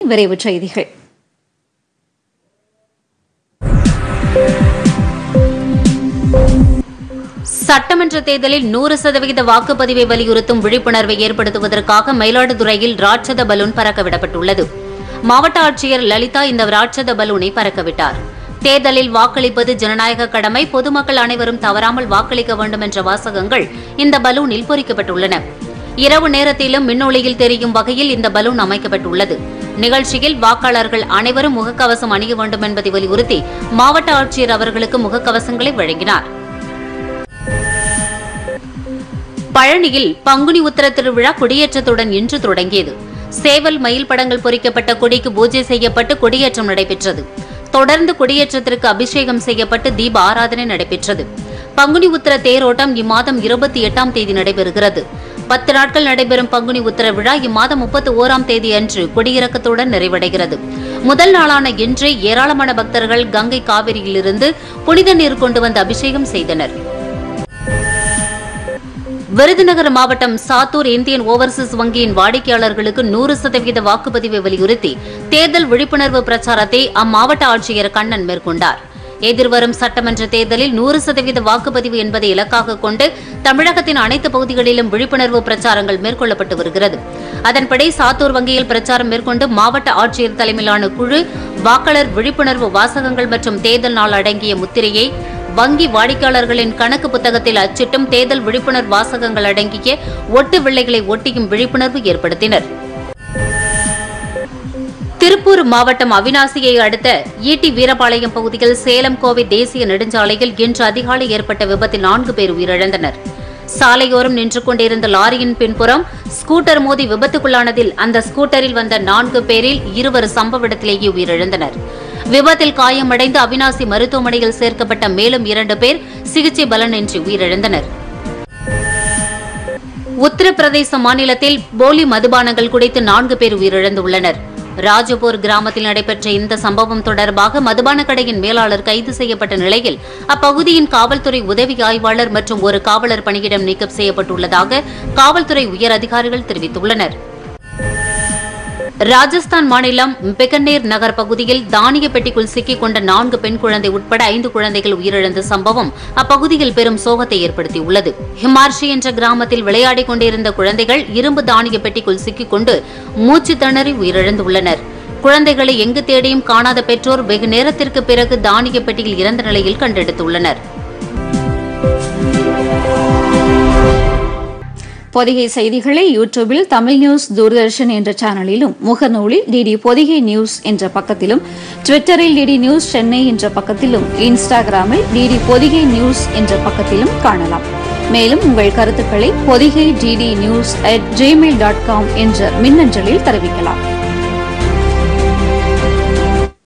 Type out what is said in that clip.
விரைவுச் செய்திகள் சட்டமன்ற தேர்தலில் நூறு சதவிகித வாக்குப்பதிவை வலியுறுத்தும் விழிப்புணர்வை ஏற்படுத்துவதற்காக மயிலாடுதுறையில் ராட்சத பலூன் பறக்கவிடப்பட்டுள்ளது மாவட்ட ஆட்சியர் லலிதா இந்த ராட்சத பலூனை பறக்கவிட்டார் தேர்தலில் வாக்களிப்பது ஜனநாயக கடமை பொதுமக்கள் அனைவரும் தவறாமல் வாக்களிக்க வேண்டும் என்ற வாசகங்கள் இந்த பலூனில் பொறிக்கப்பட்டுள்ளன இரவு நேரத்திலும் மின்னொளியில் தெரியும் வகையில் இந்த பலூன் அமைக்கப்பட்டுள்ளது நிகழ்ச்சியில் வாக்காளர்கள் அனைவரும் முகக்கவசம் அணிய வேண்டும் என்பதை வலியுறுத்தி மாவட்ட ஆட்சியர் அவர்களுக்கு முகக்கவசங்களை வழங்கினார் பழனியில் பங்குனி உத்தர திருவிழா கொடியேற்றத்துடன் இன்று தொடங்கியது சேவல் மயில் படங்கள் பொறிக்கப்பட்ட கொடிக்கு பூஜை செய்யப்பட்டு கொடியேற்றம் நடைபெற்றது தொடர்ந்து கொடியேற்றத்திற்கு அபிஷேகம் செய்யப்பட்டு தீப ஆராதனை நடைபெற்றது பங்குனி உத்தர தேரோட்டம் இம்மாதம் இருபத்தி எட்டாம் தேதி நடைபெறுகிறது பத்து நாட்கள் நடைபெறும் பங்குனி உத்தர விழா இம்மாதம் முப்பத்தி ஓராம் தேதி அன்று கொடியிறக்கத்துடன் நிறைவடைகிறது முதல் நாளான இன்றே ஏராளமான பக்தர்கள் கங்கை காவிரியிலிருந்து புனித நீர் கொண்டு வந்து அபிஷேகம் செய்தனர் விருதுநகர் மாவட்டம் சாத்தூர் இந்தியன் ஓவர்சீஸ் வங்கியின் வாடிக்கையாளர்களுக்கு நூறு சதவீத வாக்குப்பதிவை வலியுறுத்தி தேர்தல் விழிப்புணர்வு பிரச்சாரத்தை அம்மாவட்ட ஆட்சியர் கண்ணன் மேற்கொண்டார் எதிர்வரும் சட்டமன்ற தேர்தலில் நூறு சதவீத வாக்குப்பதிவு என்பதை இலக்காக கொண்டு தமிழகத்தின் அனைத்து பகுதிகளிலும் விழிப்புணர்வு பிரச்சாரங்கள் மேற்கொள்ளப்பட்டு வருகிறது அதன்படி சாத்தூர் வங்கியில் பிரச்சாரம் மேற்கொண்டு மாவட்ட ஆட்சியர் தலைமையிலான குழு வாக்காளர் விழிப்புணர்வு வாசகங்கள் மற்றும் தேர்தல் நாள் அடங்கிய முத்திரையை வங்கி வாடிக்கையாளர்களின் கணக்கு புத்தகத்தில் அச்சிட்டும் தேர்தல் விழிப்புணர்வு வாசகங்கள் அடங்கிய ஒட்டு வில்லைகளை ஒட்டியும் விழிப்புணர்வு ஏற்படுத்தினர் திருப்பூர் மாவட்டம் அவினாசியை அடுத்த ஈட்டி வீரபாளையம் பகுதியில் சேலம் கோவை தேசிய நெடுஞ்சாலையில் இன்று அதிகாலை ஏற்பட்ட விபத்தில் நான்கு பேர் உயிரிழந்தனர் சாலையோரம் நின்று கொண்டிருந்த லாரியின் பின்புறம் ஸ்கூட்டர் மோதி விபத்துக்குள்ளானதில் அந்த ஸ்கூட்டரில் வந்த நான்கு பேரில் இருவர் சம்பவ இடத்திலேயே உயிரிழந்தனர் விபத்தில் காயமடைந்து அவினாசி மருத்துவமனையில் சேர்க்கப்பட்ட மேலும் இரண்டு பேர் சிகிச்சை பலனின்றி உயிரிழந்தனர் உத்தரப்பிரதேச மாநிலத்தில் போலி மதுபானங்கள் குடித்து நான்கு பேர் உயிரிழந்துள்ளனர் ராஜபூர் கிராமத்தில் நடைபெற்ற இந்த சம்பவம் தொடர்பாக மதுபான கடையின் மேலாளர் கைது செய்யப்பட்ட நிலையில் அப்பகுதியின் காவல்துறை உதவி ஆய்வாளர் மற்றும் ஒரு காவலர் பணியிடம் நீக்கம் செய்யப்பட்டுள்ளதாக காவல்துறை உயர் அதிகாரிகள் தெரிவித்துள்ளனர் ராஜஸ்தான் மாநிலம் பிகனேர் நகர் பகுதியில் தானிய பெட்டிக்குள் சிக்கிக் கொண்ட நான்கு பெண் குழந்தை உட்பட ஐந்து குழந்தைகள் உயிரிழந்த சம்பவம் அப்பகுதியில் பெரும் சோகத்தை ஏற்படுத்தியுள்ளது ஹிமார்ஷி என்ற கிராமத்தில் விளையாடிக் கொண்டிருந்த குழந்தைகள் இரும்பு தானிய பெட்டிக்குள் சிக்கிக் கொண்டு மூச்சு திணறி உயிரிழந்துள்ளனர் குழந்தைகளை எங்கு தேடியும் காணாத பெற்றோர் வெகு நேரத்திற்கு பிறகு தானிய பெட்டியில் இறந்த நிலையில் கண்டெடுத்துள்ளனர் பொதிகை செய்திகளை யூடியூபில் தமிழ் நியூஸ் தூர்தர்ஷன் என்ற சேனலிலும் முகநூலில் டிடி பொதிகை நியூஸ் என்ற பக்கத்திலும் ட்விட்டரில் டிடி நியூஸ் சென்னை என்ற பக்கத்திலும் இன்ஸ்டாகிராமில் டிடி பொதிகை நியூஸ் என்ற பக்கத்திலும் காணலாம் மேலும் உங்கள் கருத்துக்களை Podhigai DD news at gmail dot com என்ற மின்னஞ்சலில் தெரிவிக்கலாம்